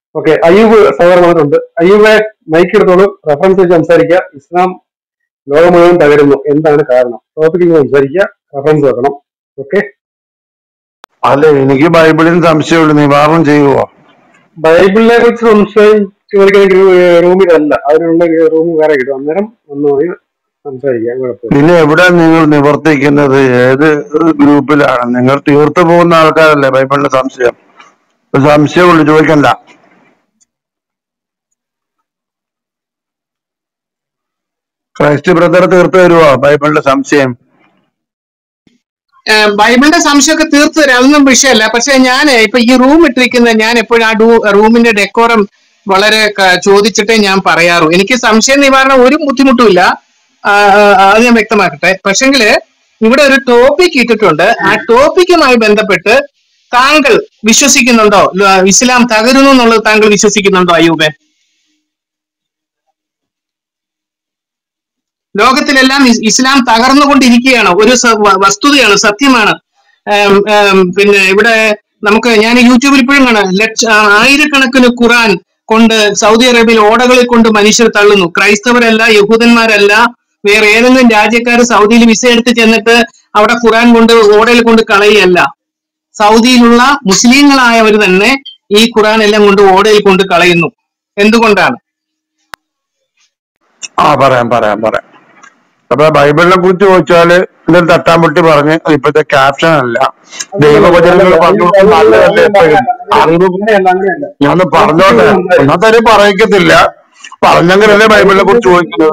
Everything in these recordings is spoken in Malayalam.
ഓക്കെ അയ്യൂബ് സഹോദരൻ വന്നിട്ടുണ്ട് അയ്യൂബെ മൈക്ക് എടുത്തോളൂ റെഫറൻസ് വെച്ച് സംസാരിക്കുക ഇസ്ലാം ലോകം മുഴുവൻ തകരുന്നു എന്താണ് കാരണം ടോപ്പിക്കിൽ സംസാരിക്കുക റെഫറൻസ് വെക്കണം ഓക്കെ അല്ല എനിക്ക് ബൈബിളിൽ സംശയമുള്ളൂ നിവാരണം ചെയ്യുവോ ബൈബിളിനെ കുറിച്ച് സംശയം ചോദിക്കണമെങ്കിൽ റൂമിലല്ല അതിനുള്ള റൂം വേറെ കിട്ടും അന്നേരം ഒന്ന് മതി സംസാരിക്കാം കുഴപ്പമില്ല പിന്നെ എവിടെ നിങ്ങൾ നിവർത്തിക്കുന്നത് ഏത് ഗ്രൂപ്പിലാണ് നിങ്ങൾ തീർത്തു പോകുന്ന ആൾക്കാരല്ലേ ബൈബിളിന്റെ സംശയം ഒരു സംശയമുള്ളൂ ചോദിക്കണ്ട ക്രൈസ്റ്റ് ബ്രദർ തീർത്തു തരുവോ ബൈബിളിന്റെ സംശയം ഏഹ് ബൈബിളിന്റെ സംശയമൊക്കെ തീർത്തു തരാം അതൊന്നും വിഷയമല്ല പക്ഷെ ഞാൻ ഇപ്പൊ ഈ റൂം ഇട്ടിരിക്കുന്ന ഞാൻ എപ്പോഴും ആ ഡൂ റൂമിന്റെ ഡെക്കോറം വളരെ ക- ചോദിച്ചിട്ടേ ഞാൻ പറയാറൂ എനിക്ക് സംശയ നിവാരണം ഒരു ബുദ്ധിമുട്ടുമില്ല ആ, ആ, അത് ഞാൻ വ്യക്തമാക്കട്ടെ പക്ഷെങ്കില് ഇവിടെ ഒരു ടോപ്പിക് ഇട്ടിട്ടുണ്ട് ആ ടോപ്പിക്കുമായി ബന്ധപ്പെട്ട് താങ്കൾ വിശ്വസിക്കുന്നുണ്ടോ ല- ഇസ്ലാം തകരുന്നു എന്നുള്ളത് താങ്കൾ വിശ്വസിക്കുന്നുണ്ടോ അയ്യൂബെ ലോകത്തിലെല്ലാം ഇസ് ഇസ്ലാം തകർന്നുകൊണ്ടിരിക്കുകയാണ് ഒരു സ- വ- വസ്തുതയാണ് സത്യമാണ് ഏം, ഏം, പിന്നെ ഇവിടെ നമുക്ക് ഞാൻ യൂട്യൂബിൽ ഇപ്പോഴും കാണാം ലക്ഷ ആ, ആയിരക്കണക്കിന് ഖുറാൻ കൊണ്ട് സൗദി അറേബ്യയിൽ ഓടകളിൽ കൊണ്ട് മനുഷ്യർ തള്ളുന്നു ക്രൈസ്തവരല്ല യഹൂദന്മാരല്ല വേറെ ഏതെങ്കിലും രാജ്യക്കാർ സൗദിയിൽ വിസ എടുത്ത് ചെന്നിട്ട് അവിടെ ഖുറാൻ കൊണ്ട് ഓടയിൽ കൊണ്ട് കളയുകയല്ല സൗദിയിലുള്ള മുസ്ലിങ്ങളായവർ തന്നെ ഈ ഖുറാൻ എല്ലാം കൊണ്ട് ഓടയിൽ കൊണ്ട് കളയുന്നു എന്തുകൊണ്ടാണ് ആ പറയാം പറയാം പറയാം അപ്പൊ ബൈബിളിനെ കുറിച്ച് ചോദിച്ചാല് ഇതിൽ തട്ടാമ്പട്ടി പറഞ്ഞ് അത് ഇപ്പോഴത്തെ ക്യാപ്ഷൻ അല്ല ദൈവവചനങ്ങൾ പറഞ്ഞു കൊടുക്കുന്ന നല്ലതല്ലേ എപ്പോഴും അറിവ് അങ്ങനെയല്ല അങ്ങനെയല്ല ഞാനൊന്ന് പറഞ്ഞോട്ടെ ഒന്നാമത്തെ കാര്യം പറയിക്കത്തില്ല പറഞ്ഞെങ്കിലല്ലേ ബൈബിളിനെ കുറിച്ച് ചോദിക്കുന്നത്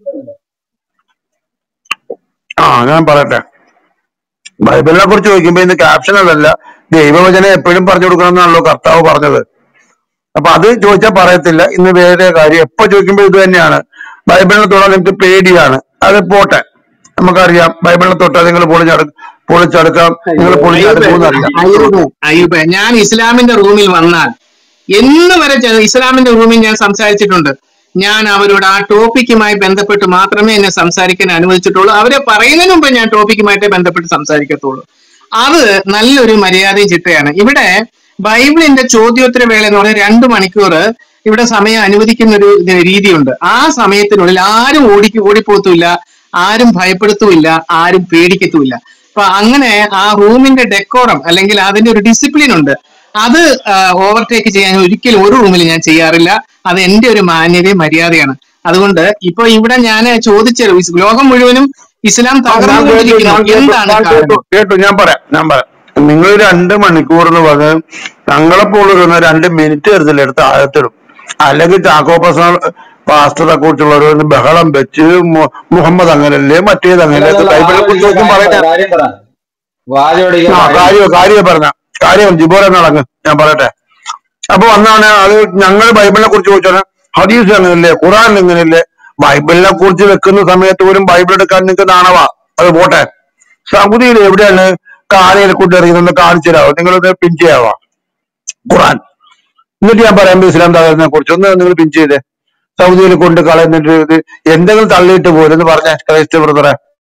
ആ ഞാൻ പറയട്ടെ ബൈബിളിനെ കുറിച്ച് ചോദിക്കുമ്പോ ഇന്ന് ക്യാപ്ഷൻ അതല്ല ദൈവവചനം എപ്പോഴും പറഞ്ഞു കൊടുക്കണം എന്നാണല്ലോ കർത്താവ് പറഞ്ഞത് അപ്പൊ അത് ചോദിച്ചാൽ പറയത്തില്ല ഇന്ന് വേറെ കാര്യം എപ്പോ ചോദിക്കുമ്പോ ഇത് തന്നെയാണ് ബൈബിളിനെ തൊടാൻ നിങ്ങൾക്ക് പേടിയാണ് അത് പോട്ടെ നമുക്കറിയാം ബൈബിളിനെ തൊട്ടാൽ നിങ്ങൾ പൊളിച്ചട പൊളിച്ചടുക്കാം നിങ്ങൾ അയ്യൂബ് പൊളിച്ചടുക്കുമെന്നറിയാം അയ്യൂബ് അയ്യൂബ് ഞാൻ ഇസ്ലാമിന്റെ റൂമിൽ വന്നാൽ എന്ന് വരെ ചെ- ഇസ്ലാമിന്റെ റൂമിൽ ഞാൻ സംസാരിച്ചിട്ടുണ്ട് ഞാൻ അവരോട് ആ ടോപ്പിക്കുമായി ബന്ധപ്പെട്ട് മാത്രമേ എന്നെ സംസാരിക്കാൻ അനുവദിച്ചിട്ടുള്ളൂ അവരെ പറയുന്നതിന് മുമ്പ് ഞാൻ ടോപ്പിക്കുമായിട്ടേ ബന്ധപ്പെട്ട് സംസാരിക്കത്തുള്ളൂ അത് നല്ലൊരു മര്യാദയും ചിട്ടയാണ് ഇവിടെ ബൈബിളിന്റെ ചോദ്യോത്തര വേള എന്ന് പറഞ്ഞാൽ രണ്ടു മണിക്കൂർ ഇവിടെ സമയം അനുവദിക്കുന്ന ഒരു ഇത് രീതിയുണ്ട് ആ സമയത്തിനുള്ളിൽ ആരും ഓടിക്ക് ഓടിപ്പോത്തുമില്ല ആരും ഭയപ്പെടുത്തുമില്ല ആരും പേടിക്കത്തുമില്ല അപ്പൊ അങ്ങനെ ആ റൂമിന്റെ ഡെക്കോറം അല്ലെങ്കിൽ അതിന്റെ ഒരു ഡിസിപ്ലിൻ ഉണ്ട് അത് ഓവർടേക്ക് ചെയ്യാൻ ഒരിക്കലും ഒരു റൂമിൽ ഞാൻ ചെയ്യാറില്ല അത് എന്റെ ഒരു മാന്യതയും മര്യാദയാണ് അതുകൊണ്ട് ഇപ്പൊ ഇവിടെ ഞാൻ ചോദിച്ചത് ഇസ് ലോകം മുഴുവനും ഇസ്ലാം ആ, ഞാൻ കേട്ടു തകർന്നുകൊണ്ടിരിക്കുന്നു ഞാൻ കേട്ടു എന്താണ് ഞാൻ കേട്ടു കാരണം കേട്ടു ഞാൻ പറയാം ഞാൻ പറയാം നിങ്ങൾ രണ്ട് മണിക്കൂർ എന്ന് പറഞ്ഞ് ഞങ്ങളെപ്പോലുള്ള രണ്ട് മിനിറ്റ് എടുത്തില്ല എടുത്ത് ആഴത്തിടും അല്ലെങ്കിൽ ചാക്കോ പ്രസാദ് പാസ്റ്ററെ കുറിച്ചുള്ള ഒരു ബഹളം വെച്ച് മു- മുഹമ്മദ് അങ്ങനല്ലേ മറ്റേത് അങ്ങനല്ലേ അല്ലല്ല ബൈബിളിനെ ആലോചിക്ക കുറിച്ച് ചോദ്യം കാര്യം പറ പറയട്ടെ കാര്യം പറ വാചോടിക്കാൻ ആ കാര്യം കാര്യം കാര്യം പറഞ്ഞ കാര്യം ജിബോറ നടങ്ങ് ഞാൻ പറയട്ടെ അപ്പൊ വന്നാണ് അത് ഞങ്ങൾ ബൈബിളിനെ കുറിച്ച് ചോദിച്ചാൽ ഹദീസ് അങ്ങനല്ലേ ഖുറാൻ എങ്ങനെയല്ലേ ബൈബിളിനെ കുറിച്ച് വെക്കുന്ന സമയത്ത് പോലും ബൈബിൾ എടുക്കാൻ നിങ്ങൾക്ക് നാണവാ അത് പോട്ടെ സൗദിയിൽ എവിടെയാണ് കാലയിൽ കൊണ്ട് എറിയുന്നത് കാണിച്ചു തരാമോ നിങ്ങളൊന്ന് പിൻ ചെയ്യാവോ ഖുറാൻ എന്നിട്ട് ഞാൻ പറയാം ഇസ്ലാം തകർന്നതിനെ കുറിച്ച് ഒന്ന് നിങ്ങൾ പിൻ ചെയ്തേ സൗദിയിൽ കൊണ്ട് കളയുന്നിട്ട് ഇത് എന്തെങ്കിലും തള്ളിയിട്ട് പോലും എന്ന് പറഞ്ഞ ക്രൈസ്തവ ബ്രദറെ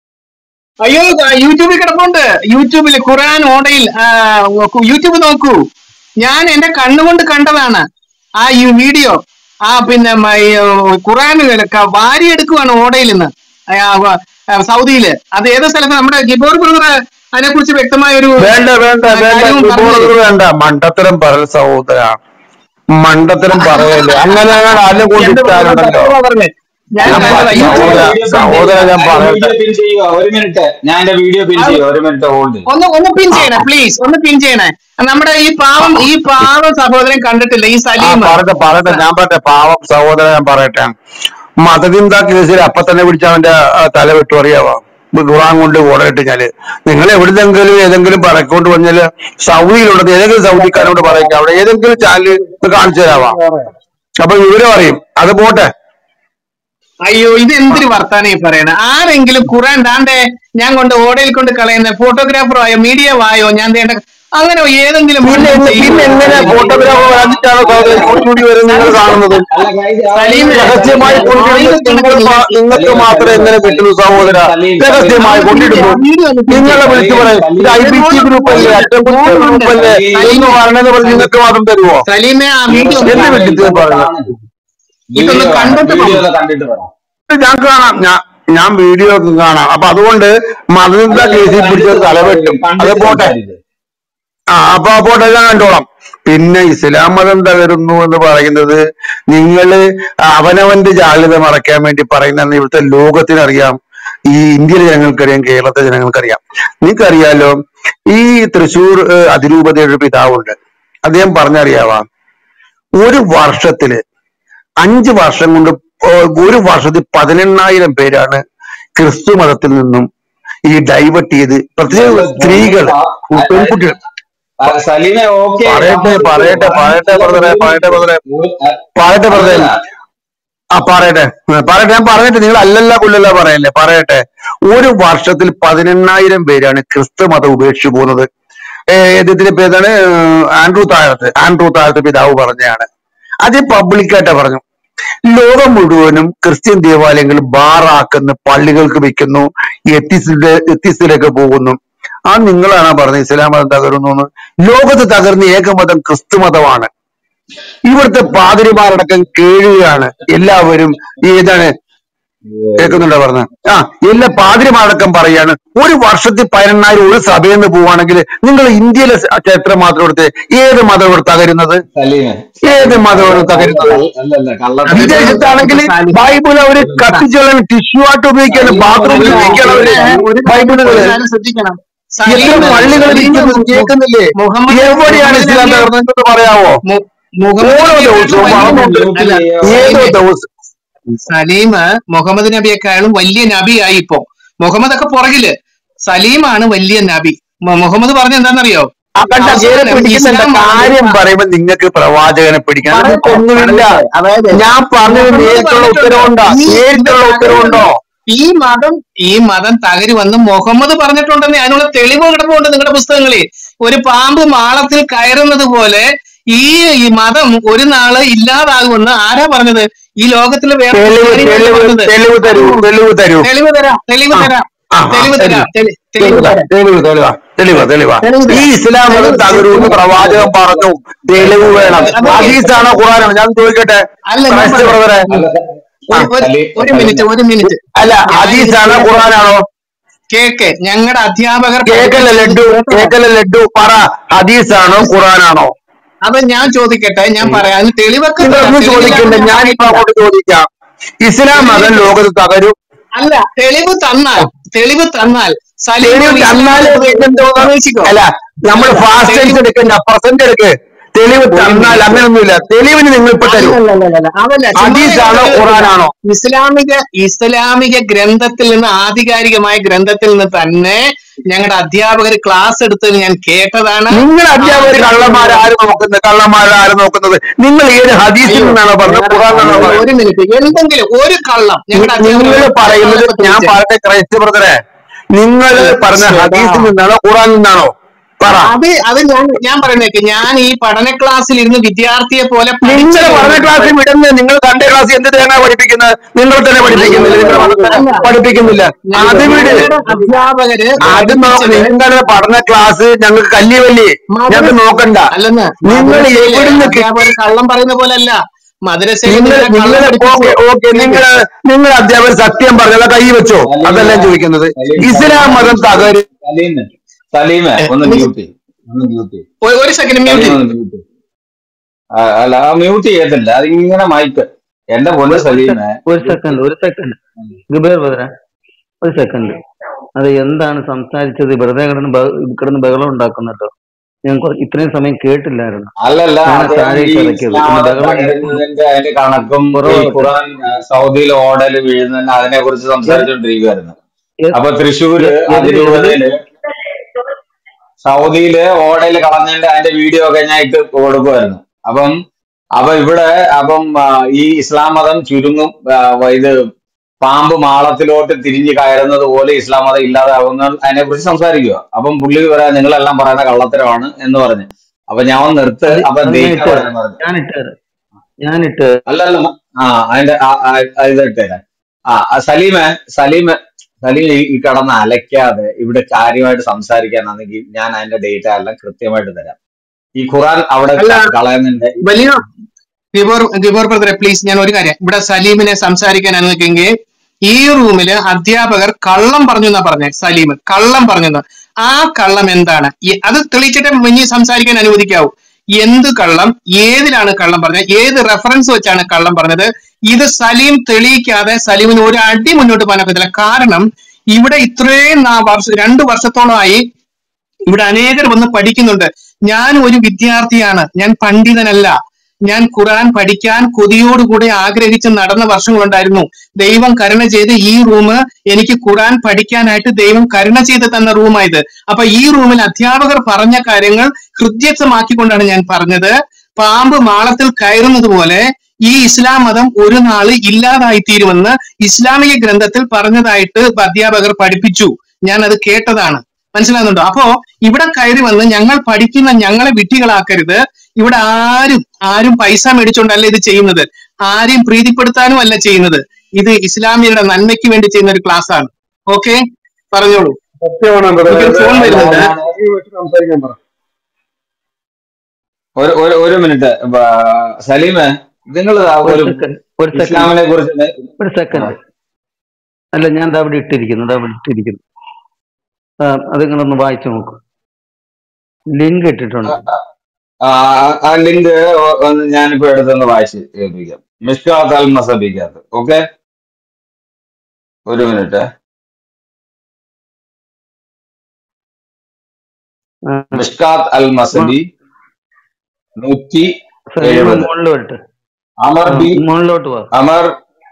അയ്യോ ആ, യൂട്യൂബിൽ കിടപ്പുണ്ട് യൂട്യൂബിൽ ഖുറാൻ ഓടയിൽ ആ, യൂട്യൂബ് നോക്കൂ ഞാൻ എന്റെ കണ്ണുകൊണ്ട് കണ്ടതാണ് ആ ഈ വീഡിയോ ആ പിന്നെ മ- ഈ, ഖുറാൻ ക- വാരിയെടുക്കുവാണ് ഓടയിൽ നിന്ന് ആ, വ- ആ, സൗദിയില് അത് ഏത് സ്ഥലത്ത് നമ്മുടെ ഗിബോർ ബ്രദർ അതിനെ കുറിച്ച് വ്യക്തമായ ഒരു വേണ്ട വേണ്ട ആ, വേണ്ട കാര്യവും പറഞ്ഞു ഇപ്പോൾ തരും വേണ്ട മണ്ടത്തരം പറൽ സഹോദര മണ്ടത്തരം പറയല്ലേ അങ്ങനെ അങ്ങനെ ആരും കൊണ്ട് എന്റെ ബ്രദർ ഇട്ടാലുണ്ടല്ലോ സത്യമാ പറഞ്ഞേ ഞാൻ ഞാൻ കണ്ടതാ പ- യൂട്യൂബിൽ സഹോദര വീഡിയോ പിൻ സഹോദര ചെയ്യുക ഞാൻ വീഡിയോ പറയട്ടെ പിൻ ചെയ്യുക ഒരു മിനിറ്റ് ഞാൻ എന്റെ വീഡിയോ പിൻ അത് ചെയ്യുക ഒരു മിനിറ്റ് ഹോൾഡ് ഒന്ന് ഒന്ന് പിൻ ആ ചെയ്യണേ പ്ലീസ് ഒന്ന് പിൻ ചെയ്യണേ നമ്മുടെ ഈ പാവം ഈ പാവം സഹോദരൻ കണ്ടിട്ടില്ല ഈ ആ സലീം പറയട്ടെ പറയട്ടെ ഞാൻ പറയട്ടെ പാവം സഹോദര ഞാൻ പറയട്ടെ മതചിന്ത കേസിൽ അപ്പൊ തന്നെ പിടിച്ച അവന്റെ ആ, തല വിട്ടു അറിയാവോ ഖുറാൻ കൊണ്ട് ഓടയിട്ട് ഞാല് നിങ്ങൾ എവിടുന്നെങ്കിലും ഏതെങ്കിലും പറക്കൊണ്ട് പറഞ്ഞാല് സൗദിയിലുള്ളത് ഏതെങ്കിലും സൗദിക്കാരോട് പറയിക്കാം അവിടെ ഏതെങ്കിലും ചാനൽ കാണിച്ചു തരാവാ അപ്പൊ വിവരം അറിയും അത് പോട്ടെ അയ്യോ ഇത് എന്തൊരു വർത്താനം ഈ പറയണേ ആരെങ്കിലും ഖുറാൻ ദാണ്ടേ ഞാൻ കൊണ്ട് ഓടയിൽ കൊണ്ട് കളയുന്ന ഫോട്ടോഗ്രാഫറോ ആയോ മീഡിയ ആയോ ഞാൻ ദേണ്ട അങ്ങനെ ഏതെങ്കിലും പിന്നെ ഒരെണ്ണം എങ്ങ- പിന്നെ എങ്ങനെ ചെയ്യുവാണെങ്കിൽ ഫോട്ടോഗ്രാഫർ വന്നിട്ടാണ് സഹോദരൻ യൂട്യൂബിൽ വരെ നിങ്ങൾ കാണുന്നത് അല്ല guys, സലീം അതൊന്നും രഹസ്യമായി സലീം കൊണ്ടിടുന്നത് നിങ്ങൾ മാ- നിങ്ങൾക്ക് മാത്രം എങ്ങനെ കിട്ടുന്നു സഹോദര സലീം രഹസ്യമായി കൊണ്ടിടുന്നു നിങ്ങളെ വിളിച്ചു പറയും ഇത് ഐ ബി സി ഗ്രൂപ്പ് അല്ലേ അറ്റംബുദ്ധി ഗ്രൂപ്പ് അല്ലേ എന്ന് പറഞ്ഞത് പറഞ്ഞ് നിങ്ങൾക്ക് മാത്രം തരുമോ സലീമെ ആ വീഡിയോ ഒന്ന് എന്ത് കാണണം. വിട്ടിട്ട് പറയുന്നത് ഇതൊന്ന് കണ്ടിട്ട് വീഡിയോ പറ. കണ്ടിട്ട് പറ ഞാൻ കാണാം ഞാൻ ഞാൻ വീഡിയോ ഒക്കെ കാണാം അപ്പൊ അതുകൊണ്ട് മതനിന്ദ കേസിൽ പിടിച്ചത് തലവെട്ടും അത് പോട്ടെ ആ അപ്പൊ ആ പോട്ടെ ഞാൻ കണ്ടോളാം പിന്നെ ഇസ്ലാം മതം തകരുന്നു എന്ന് പറയുന്നത് നിങ്ങള് അവനവന്റെ ജാഗ്രത മറയ്ക്കാൻ വേണ്ടി പറയുന്ന ഇവിടുത്തെ ലോകത്തിനറിയാം ഈ ഇന്ത്യയിലെ ജനങ്ങൾക്കറിയാം കേരളത്തിലെ ജനങ്ങൾക്കറിയാം നിങ്ങൾക്കറിയാലോ ഈ തൃശൂർ ഏഹ്, അതിരൂപതയുടെ ഒരു പിതാവുണ്ട് അദ്ദേഹം പറഞ്ഞറിയാവാ ഒരു വർഷത്തില് അഞ്ച് വർഷം കൊണ്ട് ഓ- ഒരു വർഷത്തിൽ പതിനെണ്ണായിരം പേരാണ് ക്രിസ്തു മതത്തിൽ നിന്നും ഈ ഡൈവേർട്ട് ചെയ്ത് പ്രത്യേകിച്ച് സ്ത്രീകൾ പെൺകുട്ടികൾ ആ, സലീമെ ഓക്കെ പറയട്ടെ പറയട്ടെ പറയട്ടെ ബ്രദറെ പറയട്ടെ ബ്രദറെ പറയട്ടെ ബ്രദറെ ആ പറയട്ടെ ഉം, പറയട്ടെ ഞാൻ പറഞ്ഞിട്ട് നിങ്ങൾ അല്ലല്ല കൊല്ലല്ല പറയല്ലേ പറയട്ടെ ഒരു വർഷത്തിൽ പതിനെണ്ണായിരം പേരാണ് ക്രിസ്തു മതം ഉപേക്ഷിച്ചു പോകുന്നത് ഏഹ് ഇതിന്റെ പേരാണ് ആൻഡ്രൂ താഴത്ത് ആൻഡ്രൂ താഴത്ത് പിതാവ് പറഞ്ഞതാണ് അത് പബ്ലിക്കായിട്ട് പറഞ്ഞു ലോകം മുഴുവനും ക്രിസ്ത്യൻ ദേവാലയങ്ങൾ ബാറാക്കുന്നു പള്ളികൾക്ക് വെക്കുന്നു എത്തിസിന്റെ എത്തിസിലേക്ക് പോകുന്നു ആ നിങ്ങളാണ് പറഞ്ഞത് ഇസ്ലാം മതം തകരുന്നു എന്ന് ലോകത്ത് തകർന്ന ഏകമതം ക്രിസ്തു മതമാണ് ഇവിടുത്തെ പാതിരിമാരടക്കം കേഴുകയാണ് എല്ലാവരും ഏതാണ് കേൾക്കുന്നുണ്ടോ പറഞ്ഞ ആ എല്ലാ പാതിരിമാരടക്കം പറയാണ് ഒരു വർഷത്തിൽ പതിനെണ്ണായിരം ഒരു സഭയിൽ നിന്ന് പോവാണെങ്കിൽ നിങ്ങൾ ഇന്ത്യയിലെ സ- ചരിത്രം മാത്രം എടുത്ത് ഏത് മതം ഇവിടെ തകരുന്നത് സലീമെ ഏത് മതമാണ് തകരുന്നത് അല്ലല്ല കള്ള വിദേശത്താണെങ്കിൽ ബൈബിൾ അവര് കത്തിച്ചുള്ള ടിഷ്യൂ ആയിട്ട് ഉപയോഗിക്കാണ് ബാത്റൂമിൽ ഉപയോഗിക്കാണ് അവര് ഒരു ബൈബിളുകള് കാര്യം ശ്രദ്ധിക്കണം എത്ര സലീം പള്ളികൾ ഇരിക്കുന്നത് കേൾക്കുന്നില്ലേ മുഹമ്മദ് എവിടെയാണ് ഇസ്ലാം തകർന്നത് പറയാവോ മു- മുഹമ്മദ് ഓരോ നബിയെക്കാളും ദിവസവും വലിയ വളർന്നുകൊണ്ട് നബി- അല്ല, ഏതോ സലീമേ, ദിവസം സലീം മുഹമ്മദ് നബിയെക്കാളും വലിയ നബിയായി ഇപ്പോ മുഹമ്മദ് ഒക്കെ പുറകില് സലീമാണ് വലിയ നബി മു- മുഹമ്മദ് പറഞ്ഞ എന്താണെന്നറിയോ ആ കണ്ട അവസാനം പേരെ പിടിക്കുന്നുണ്ട് ഇസ്ലാം കാര്യം പറയുമ്പോ നിങ്ങൾക്ക് പ്രവാചകനെ പിടിക്കാൻ ഒന്നുമില്ല അതായത് ഞാൻ പറഞ്ഞത് നേരിട്ടുള്ള ഉത്തരവുണ്ടോ നേരിട്ടുള്ള ഉത്തരവുണ്ടോ ഈ മതം ഈ മതം തകരി വന്ന് മുഹമ്മദ് പറഞ്ഞിട്ടുണ്ടെന്ന് അതിനുള്ള തെളിവ് കിടപ്പുണ്ട് നിങ്ങളുടെ പുസ്തകങ്ങളിൽ ഒരു പാമ്പ് മാളത്തിൽ കയറുന്നത് പോലെ ഈ ഈ മതം ഒരു നാള് ഇല്ലാതാകുമെന്ന് ആരാ പറഞ്ഞത് ഈ ലോകത്തിലെ വേറെ തെളിവ് ആരെയും തെളിവ് പറഞ്ഞത്? തെളിവ് തരൂ തെളിവ് തരൂ തെളിവ് തരാം തെളിവ് തരാം ആ, ആ, തെളിവ് ശരി. തരാം തെളി- തെളിവ് തെളിവ് തരാം തെളിവ് തെളിവാ തെളിവാ തെളിവാ തെളിവ് തരാം. ഈ ഇസ്ലാം മതം തകരൂന്ന് പ്രവാചകൻ പറഞ്ഞു തെളിവ് വേണം അതെ. ഹദീസാണോ ഖുറാനാണോ ഞാൻ ചോദിക്കട്ടെ അല്ല, ഞാൻ ക്രൈസ്തവ പറയാം. ബ്രദറെ ഒരു- ഒരു- ഒരു മിനിറ്റ് ഒരു മിനിറ്റ് അല്ല ഹദീസാണോ ഖുറാനാണോ കേക്ക് ഞങ്ങളുടെ അധ്യാപകർ കേക്കല്ല ലഡ്ഡു കേക്കല്ല ലഡ്ഡു പറ ഹദീസാണോ ഖുറാനാണോ അത് ഞാൻ ചോദിക്കട്ടെ ഞാൻ പറയാം അതിന് തെളിവൊക്കെ തരാം. നിങ്ങളൊന്നും ചോദിക്കണ്ട തെളിവില്ലാതെ ഞാനിപ്പോ അങ്ങോട്ട് ചോദിക്കാം ഇസ്ലാം മതം ലോകത്ത് തകരും അല്ല തെളിവ് തന്നാൽ തെളിവ് തന്നാൽ സലീം തെളിവ് ഇസ്ലാം തന്നാലേ ഉപേക്ഷിക്കോ? ഉപേക്ഷിക്കോ? അല്ല നമ്മൾ ഫാസ്റ്റ് ടെൻസ് എടുക്കണ്ട പ്രസന്റ് എടുക്ക് തെളിവ് തന്നാൽ അങ്ങനെയൊന്നുമില്ല തെളിവിന് നിങ്ങൾ ഇപ്പൊ തരൂ അല്ലല്ലല്ലല്ല. അതല്ല ചുമ്മാ ഹദീസാണോ ഇത് ഖുറാനാണോ ഇസ്ലാമിക ഇസ്ലാമിക ഗ്രന്ഥത്തിൽ നിന്ന് ആധികാരികമായ ഗ്രന്ഥത്തിൽ നിന്ന് തന്നെ ഞങ്ങളുടെ അധ്യാപകർ ക്ലാസ് എടുത്തത് ഞാൻ കേട്ടതാണ് നിങ്ങൾ അധ്യാപകർ കള്ളന്മാരെ ആര് നോക്കുന്നത് കള്ളന്മാരെ ആര് നോക്കുന്നത് നിങ്ങൾ ഏത് ഹദീസിൽ നിന്നാണോ പറഞ്ഞത് ഖുറാൻ നിന്നാണോ ഒരു പറഞ്ഞത് മിനിറ്റ് എന്തെങ്കിലും ഒരു കള്ളം ഞങ്ങളുടെ നിങ്ങൾ അധ്യാപകർ പറയുന്നത് ഞാൻ പറയട്ടെ ക്രൈസ്തവ ബ്രദറെ നിങ്ങൾ പറഞ്ഞ ഹദീസിൽ നിന്നാണോ ഖുറാൻ നിന്നാണോ പറ അത് അത് ഞാൻ ഞാൻ പറയുന്നേക്ക് ഞാൻ ഈ പഠന ക്ലാസ്സിൽ ഇരുന്ന് വിദ്യാർത്ഥിയെ പോലെ നിങ്ങൾ പറഞ്ഞ ക്ലാസ്സിൽ വിടുന്നത് നിങ്ങൾ കണ്ട ക്ലാസ്സിൽ എന്ത് തേങ്ങ പഠിപ്പിക്കുന്നത് നിങ്ങൾ തന്നെ പഠിപ്പിക്കുന്നില്ല നിങ്ങൾ മതത്തിനെ പഠിപ്പിക്കുന്നില്ല അത് വിട് ഞങ്ങളുടെ അധ്യാപകര് അത് നോക്ക നിങ്ങളുടെ പഠന ക്ലാസ് ഞങ്ങൾക്ക് കല്ലി വല്ലി ഞങ്ങൾക്ക് നോക്കണ്ട അല്ലെന്ന് നിങ്ങൾ മദ്രസയിലെ എവിടുന്ന് കിട്ടി അധ്യാപകർ കള്ളം പറയുന്ന പോലെ അല്ല മദ്രസയിൽ നിങ്ങൾ നിങ്ങളെ കള്ളം നിങ്ങൾ പഠിപ്പിച്ചു. ഓക്കെ ഓക്കെ നിങ്ങൾ നിങ്ങൾ അധ്യാപകർ സത്യം പറഞ്ഞത് കൈ വെച്ചോ അതല്ല ഞാൻ ചോദിക്കുന്നത് ഇസ്ലാം മതം തകരും സലീമെ സലീമെ ഒന്ന് മ്യൂട്ട് ചെയ്യും ഒന്ന് മ്യൂട്ട് ചെയ്യും ഒരു- ഒരു സെക്കൻഡ് മ്യൂട്ട് സലീം ഒന്ന് മ്യൂട്ട് ചെയ്യും അല്ല ആ മ്യൂട്ട് ചെയ്യത്തില്ല അത് ഇങ്ങനെ മൈക്ക് എന്റെ പൊന്ന് സലീമെ ഒരു സെക്കൻഡ് ഒരു സെക്കൻഡ് ഗുബേർ ബദ്ര ഒരു സെക്കൻഡ് അത് എന്താണ് സംസാരിച്ചത് വെറുതെ കിടന്ന് ബഹ- കിടന്ന് ബഹളം ഉണ്ടാക്കുന്നുണ്ടോ ഞാൻ കുറ- ഇത്രയും സമയം കേട്ടില്ലായിരുന്നു അല്ലല്ല ഞാൻ അദ്ദേഹം താഴേക്ക് ഈ ഇറക്കിയത്. ഇസ്ലാം ഒന്ന് മതം ബഹളം തകരുന്നതിന്റെ അതിന്റെ കണക്കും ഈ കുറവാണ്. ഖുറാൻ ആ, സൗദിയിൽ ഓടൽ വീഴുന്നതിന് അതിനെ കുറിച്ച് സംസാരിച്ചോണ്ടിരിക്കുവായിരുന്നു എ- അപ്പൊ തൃശ്ശൂര് എ- എതിര് അതിരൂപതയില് സൗദിയില് ഓടയിൽ കളഞ്ഞതിന്റെ അതിന്റെ വീഡിയോ ഒക്കെ ഞാൻ ഇട്ട് കൊടുക്കുമായിരുന്നു അപ്പം അപ്പൊ ഇവിടെ അപ്പം ആ, ഈ ഇസ്ലാം മതം ചുരുങ്ങും ആ, ഇത് പാമ്പ് മാളത്തിലോട്ട് തിരിഞ്ഞ് കയറുന്നത് പോലെ ഇസ്ലാം മതം ഇല്ലാതാവുന്ന അതിനെ കുറിച്ച് സംസാരിക്കുക അപ്പം പുള്ളി പറയാ നിങ്ങളെല്ലാം പറയുന്ന കള്ളത്തരമാണ് എന്ന് പറഞ്ഞു അപ്പൊ ഞാൻ ഒന്ന് നിർത്ത് അത് അപ്പൊ അത് ഞാൻ ദഹിക്കാൻ ഇട്ടുതരാം പറയാൻ പറഞ്ഞു ഞാൻ ഇട്ടുതരാം ഞാൻ ഇട്ട് അല്ല അല്ല ആ അതിന്റെ ആ, ആ, ആ, ഇത് ഇട്ടേരാ ആ ആ, സലീമെ സലീമ് സലീം ഈ ഈ കിടന്ന് അലക്കാതെ ഇവിടെ കാര്യമായിട്ട് സംസാരിക്കാനാണെങ്കിൽ ഞാൻ അതിന്റെ ഡേറ്റ എല്ലാം കൃത്യമായിട്ട് തരാം ഈ ഖുറാൻ അവിടെ അല്ല ക- കളയുന്നതിന്റെ വലിയ ഗിബോർ ഗിബോർ ബ്രദറെ പ്ലീസ് ഞാൻ ഒരു കാര്യം ഇവിടെ സലീമിനെ സംസാരിക്കാൻ അനുവദിക്കെങ്കിൽ ഈ റൂമില് അധ്യാപകർ കള്ളം പറഞ്ഞു എന്നാ പറഞ്ഞത് സലീം കള്ളം പറഞ്ഞു എന്ന്. ആ കള്ളം എന്താണ് ഈ- അത് തെളിയിച്ചിട്ട് ഇനി സംസാരിക്കാൻ അനുവദിക്കാവൂ എന്ത് കള്ളം ഏതിലാണ് കള്ളം പറഞ്ഞത് ഏത് റെഫറൻസ് വെച്ചാണ് കള്ളം പറഞ്ഞത് ഇത് സലീം തെളിയിക്കാതെ സലീമിന് ഒരു അടി മുന്നോട്ട് പോകാൻ ഒക്കത്തില്ല കാരണം ഇവിടെ ഇത്രയും നാ- വർഷ രണ്ടു വർഷത്തോളമായി ഇവിടെ അനേകർ വന്ന് പഠിക്കുന്നുണ്ട് ഞാൻ ഒരു വിദ്യാർത്ഥിയാണ് ഞാൻ പണ്ഡിതനല്ല ഞാൻ ഖുറാൻ പഠിക്കാൻ കൊതിയോടുകൂടി ആഗ്രഹിച്ച് നടന്ന വർഷങ്ങളുണ്ടായിരുന്നു ദൈവം കരുണ ചെയ്ത് ഈ റൂം എനിക്ക് ഖുറാൻ പഠിക്കാനായിട്ട് ദൈവം കരുണ ചെയ്ത് തന്ന റൂമായത് അപ്പൊ ഈ റൂമിൽ അധ്യാപകർ പറഞ്ഞ കാര്യങ്ങൾ ഹൃദ്യക്ഷമാക്കിക്കൊണ്ടാണ് ഞാൻ പറഞ്ഞത് പാമ്പ് മാളത്തിൽ കയറുന്നത് പോലെ ഈ ഇസ്ലാം മതം ഒരു നാള് ഇല്ലാതായിത്തീരുമെന്ന് ഇസ്ലാമിക ഗ്രന്ഥത്തിൽ പറഞ്ഞതായിട്ട് അധ്യാപകർ പഠിപ്പിച്ചു ഞാൻ അത് കേട്ടതാണ് മനസ്സിലാകുന്നുണ്ടോ അപ്പോ ഇവിടെ കയറി വന്ന് ഞങ്ങൾ പഠിക്കുന്ന ഞങ്ങളെ വിട്ടികളാക്കരുത് ഇവിടെ ആരും ആരും പൈസ മേടിച്ചോണ്ടല്ല ഇത് ചെയ്യുന്നത് ആരെയും പ്രീതിപ്പെടുത്താനും അല്ല ചെയ്യുന്നത് ഇത് ഇസ്ലാമിയുടെ നന്മയ്ക്ക് വേണ്ടി ചെയ്യുന്ന ഒരു ക്ലാസ് ആണ് ഓക്കെ പറഞ്ഞോളൂ സത്യമാണ് ബ്രദറെ എനിക്കൊരു ഇത് ഫോൺ അല്ല വരുന്നുണ്ട് ഞാൻ ഈ വെച്ച് സംസാരിക്കാൻ പറ ഒരു ഒരു ഒരു മിനിറ്റ് സലീമ് നിങ്ങൾ ഒരു ഒരു സെക്കൻഡ് ഒരു സെക്കൻഡ് ഇസ്ലാമിനെ കുറിച്ച് ഒരു ആ, സെക്കൻഡ് അല്ല ഞാൻ ദാ അവിടെ ഇട്ടിരിക്കുന്നു ദാ അവിടെ ഇട്ടിരിക്കുന്നു ആ, അത് നിങ്ങളൊന്ന് വായിച്ചു നോക്കൂ ലിങ്ക് ഇട്ടിട്ടുണ്ട് ആ, ആ ലിങ്ക് ഞാനിപ്പോ എടുത്തൊന്ന് വായിച്ച് കേൾപ്പിക്കാം മിഷ്കാത്ത് അൽ മസബിക്കകത്ത് ഓക്കെ ഒരു മിനിറ്റ് ആ, മിഷ്കാത്ത് അൽ മ- മസബി നൂറ്റി സലീമ എഴുപത് മുകളിൽ വരട്ടെ അമർ ആ, ബി മുകളിലോട്ട് വാ അമർ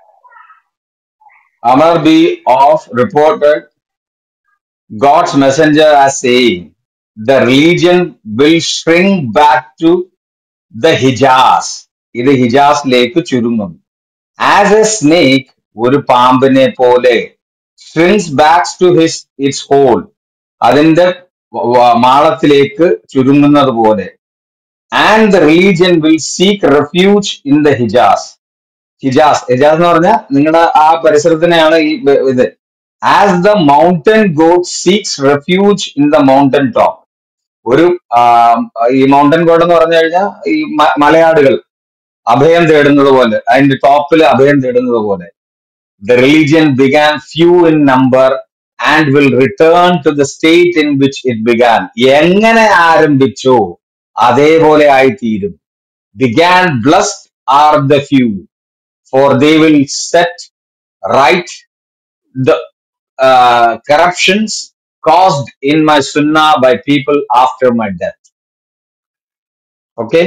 അമർ ബി ഓഫ് reported God's messenger as saying, the religion will shrink back to the Hijaz. ഇത് ഹിജാസിലേക്ക് ചുരുങ്ങും ആസ് എ സ്നേക്ക് ഒരു പാമ്പിനെ പോലെ shrinks backs to his its hole അതിന്റെ വ- വ- മാളത്തിലേക്ക് ചുരുങ്ങുന്നത് പോലെ and the religion will seek refuge in the Hijaz Hijaz Hijaz എന്ന് പറഞ്ഞാൽ നിങ്ങളുടെ ആ പരിസരത്തിനെയാണ് ഈ ബ- ഇത് as the mountain goat seeks refuge in the mountain top ഒരു ആ, ഈ മൗണ്ടൻ ഗോഡ് എന്ന് പറഞ്ഞു കഴിഞ്ഞാൽ ഈ മ- മലയാടുകൾ അഭയം തേടുന്നത് പോലെ അതിന്റെ ടോപ്പിൽ അഭയം തേടുന്നത് പോലെ the religion began few in number and will return to the state in which it began എങ്ങനെ ആരംഭിച്ചോ അതേപോലെ ആയിത്തീരും began blessed are the few for they will set right the uh, corruptions caused in my sunnah by people after my death. Okay?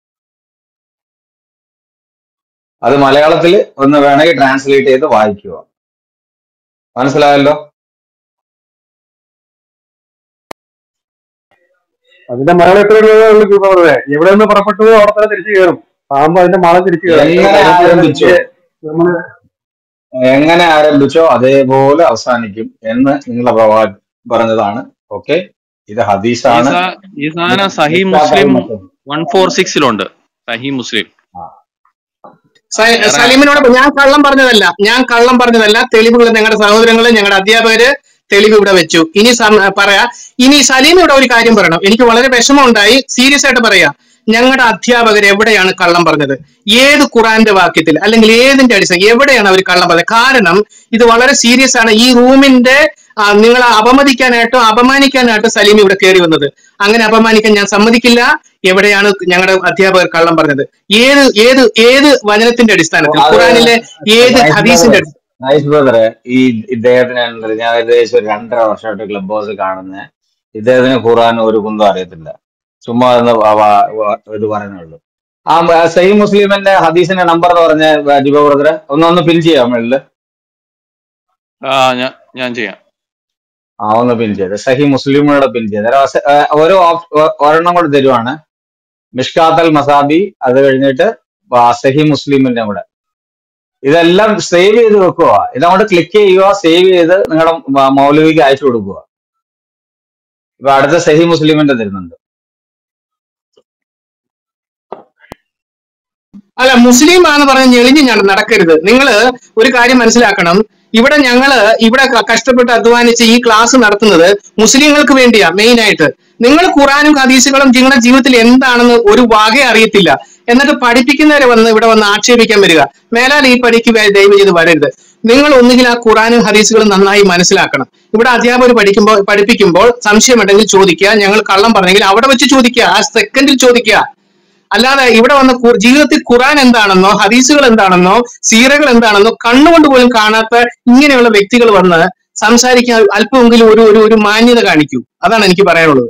അത് മലയാളത്തിൽ ഒന്ന് വേണമെങ്കിൽ ട്രാൻസ്ലേറ്റ് ചെയ്ത് വായിക്കുക മനസ്സിലായല്ലോ അതിന്റെ മലയാളം എത്ര രൂപ ബ്രദറെ എവിടെ നിന്ന് പുറപ്പെട്ടു അവിടെ തന്നെ തിരിച്ചു കയറും പാമ്പ് അതിന്റെ മാളം തിരിച്ചു കയറും എങ്ങനെ അതിനകത്ത് ആരംഭിച്ചോ നമ്മള് എങ്ങനെ ആരംഭിച്ചോ അതേപോലെ അവസാനിക്കും എന്ന് നിങ്ങളെ പ്രവാചകൻ പറഞ്ഞതാണ് ഓക്കെ ഇത് ഈ ഹദീസാണ് സാ ഈ സാധനം സഹി മിസ്കാത്ത് അൽ മുസ്ലിം മസൂദ്. വൺ ഫോർ സിക്സിലുണ്ട് സഹി മുസ്ലിം ആ. സ- വേറെ സലീമിനോട് ഞാൻ കള്ളം പറഞ്ഞതല്ല ഞാൻ കള്ളം പറഞ്ഞതല്ല തെളിവുകൾ ഞങ്ങളുടെ സഹോദരങ്ങള് ഞങ്ങളുടെ അധ്യാപകര് തെളിവ് ഇവിടെ വെച്ചു ഇനി സം- പറയാ ഇനി സലീം ഇവിടെ ഒരു കാര്യം പറയണം എനിക്ക് വളരെ വിഷമമുണ്ടായി സീരിയസ് ആയിട്ട് പറയാ ഞങ്ങളുടെ അധ്യാപകർ എവിടെയാണ് കള്ളം പറഞ്ഞത് ഏത് ഖുറാന്റെ വാക്യത്തിൽ അല്ലെങ്കിൽ ഏതിന്റെ അടിസ്ഥാനം എവിടെയാണ് അവർ കള്ളം പറഞ്ഞത് കാരണം ഇത് വളരെ സീരിയസ് ആണ് ഈ റൂമിന്റെ ആ, നിങ്ങളെ അപമതിക്കാനായിട്ടോ അപമാനിക്കാനായിട്ടോ സലീം ഇവിടെ കയറി വന്നത് അങ്ങനെ അപമാനിക്കാൻ ഞാൻ സമ്മതിക്കില്ല എവിടെയാണ് ഞങ്ങളുടെ അധ്യാപകർ കള്ളം പറഞ്ഞത് ഏത് ഏത് ഏത് വചനത്തിന്റെ അടിസ്ഥാനത്തിൽ അത് ഖുറാനിലെ ഏത് നൈസ് ഹദീസിന്റെ ബ്രദറെ നൈസ് ബ്രദറെ ഈ ഇദ്ദേഹത്തിന് എന്താ ഞാൻ ഏകദേശം ഒരു രണ്ടര വർഷമായിട്ട് ക്ലബ് ഹൗസ് കാണുന്ന ഇദ്ദേഹത്തിന് ഖുറാൻ ഒരു കുന്തം അറിയത്തില്ല ചുമ്മാ എന്ന് വ- വ- വ- ഇത് പറയുന്നുള്ളൂ ആ മ- സഹി മുസ്ലിമിന്റെ ഹദീസിന്റെ നമ്പർ എന്ന് പറഞ്ഞ ജിബ ബ്രദറെ ഒന്ന് ഒന്ന് പിൻ ചെയ്യാം മേളില് ആ ഞാൻ ഞാൻ ചെയ്യാം ആ ഒന്ന് പിൻ ചെയ്ത് സഹി മുസ്ലിമിനോട് പിൻ ചെയ്ത് ഒരു അവസ- ആ, ഓരോ ഓപ്- ഒ- ഒരെണ്ണം കൂടെ തരുവാണ് മിഷ്കാത്ത് അൽ മസാബി അത് കഴിഞ്ഞിട്ട് ആ സഹി മുസ്ലിമിന്റെ കൂടെ ഇതെല്ലാം സേവ് ചെയ്ത് വെക്കുക ഇതങ്ങോട്ട് ക്ലിക്ക് ചെയ്യുക സേവ് ചെയ്ത് നിങ്ങളുടെ മൗലവിക്ക് അയച്ചു കൊടുക്കുക ഇപ്പൊ അടുത്ത സഹി മുസ്ലിമിന്റെ തരുന്നുണ്ട് അല്ല മുസ്ലിം ആന്ന് പറഞ്ഞ് ഞെളിഞ്ഞ് ഞ- നടക്കരുത് നിങ്ങൾ ഒരു കാര്യം മനസ്സിലാക്കണം ഇവിടെ ഞങ്ങള് ഇവിടെ ക- കഷ്ടപ്പെട്ട് അധ്വാനിച്ച് ഈ ക്ലാസ് നടത്തുന്നത് മുസ്ലിങ്ങൾക്ക് വേണ്ടിയാ മെയിൻ ആയിട്ട് നിങ്ങൾ ഖുറാനും ഹദീസുകളും നിങ്ങളുടെ ജീവിതത്തിൽ എന്താണെന്ന് ഒരു വക അറിയത്തില്ല എന്നിട്ട് പഠിപ്പിക്കുന്നവരെ വന്ന് ഇവിടെ വന്ന് ആക്ഷേപിക്കാൻ വരിക മേലാൽ ഈ പണിക്ക് വേ- ദയവ് ചെയ്ത് വരരുത് നിങ്ങൾ ഒന്നുകിൽ ആ ഖുറാനും ഹദീസുകളും നന്നായി മനസ്സിലാക്കണം ഇവിടെ അധ്യാപകർ പഠിക്കുമ്പോൾ പഠിപ്പിക്കുമ്പോൾ സംശയമുണ്ടെങ്കിൽ ചോദിക്കുക ഞങ്ങൾ കള്ളം പറഞ്ഞെങ്കിൽ അവിടെ വെച്ച് ചോദിക്കുക ആ സെക്കൻഡിൽ ചോദിക്കുക അല്ലാതെ ഇവിടെ വന്ന് ഖു- ജീവിതത്തിൽ ഖുറാൻ എന്താണെന്നോ ഹദീസുകൾ എന്താണെന്നോ സീറകൾ എന്താണെന്നോ കണ്ണുകൊണ്ട് പോലും കാണാത്ത ഇങ്ങനെയുള്ള വ്യക്തികൾ വന്ന് സംസാരിക്കാൻ അല്പമെങ്കിലും ഒരു ഒരു ഒരു മാന്യത കാണിക്കൂ അതാണ് എനിക്ക് പറയാനുള്ളത്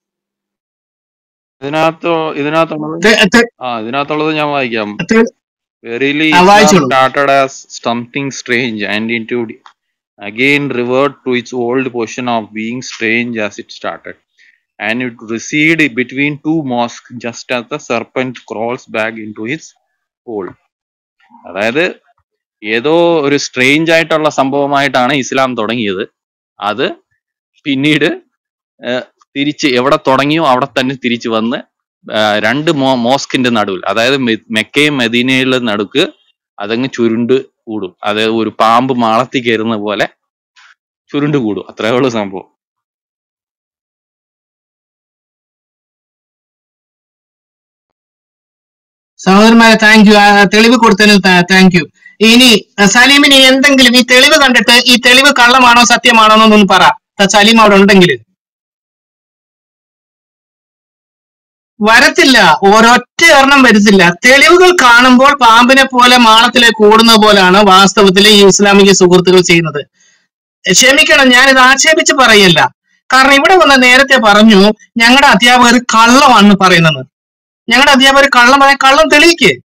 ഇതിനകത്ത് ഇതിനകത്തുള്ളത് തെ- തെ- ആ ഇതിനകത്തുള്ളത് ഞാൻ വായിക്കാം തെ- Verily, ആ, Islam വായിച്ചോളൂ started as something strange and into again revert to its old position of being strange as it started. And it receded between two mosques just as the serpent crawls back into its hole. അതായത് ഏതോ ഒരു സ്ട്രേഞ്ച് ആയിട്ടുള്ള സംഭവമായിട്ടാണ് ഇസ്ലാം തുടങ്ങിയത് അത് പിന്നീട് ഏഹ്, തിരിച്ച് എവിടെ തുടങ്ങിയോ അവിടെ തന്നെ തിരിച്ചു വന്ന് ആഹ് രണ്ട് മോ മോസ്കിന്റെ നടുവിൽ അതായത് മെ- മെക്കയും മദീനയിലെ നടുക്ക് അതങ്ങ് ചുരുണ്ട് കൂടും അതായത് ഒരു പാമ്പ് മാളത്തിൽ കയറുന്ന പോലെ ചുരുണ്ട് കൂടും അത്രേ ഉള്ളൂ സംഭവം സഹോദരന്മാരെ താങ്ക് യു തെളിവ് കൊടുത്തതിന് താങ്ക് യു ഇനി ആ, സലീമിന് എന്തെങ്കിലും ഈ തെളിവ് കണ്ടിട്ട് ഈ തെളിവ് കള്ളമാണോ സത്യമാണോ എന്നൊന്ന് പറ ആ, സലീം അവിടെ ഉണ്ടെങ്കിൽ വരത്തില്ല ഒരൊറ്റ എണ്ണം വരത്തില്ല തെളിവുകൾ കാണുമ്പോൾ പാമ്പിനെ പോലെ മാളത്തിലേക്ക് ഓടുന്ന പോലാണ് വാസ്തവത്തിൽ ഈ ഇസ്ലാമിക സുഹൃത്തുക്കൾ ചെയ്യുന്നത് ക്ഷമിക്കണം ഞാനിത് ആക്ഷേപിച്ച് പറയല്ല കാരണം ഇവിടെ വന്ന് നേരത്തെ പറഞ്ഞു ഞങ്ങളുടെ അധ്യാപകർ കള്ളമാണ് പറയുന്നത് ഞങ്ങളുടെ അധ്യാപകർ കള്ളം പറയാൻ കള്ളം തെളിയിക്ക്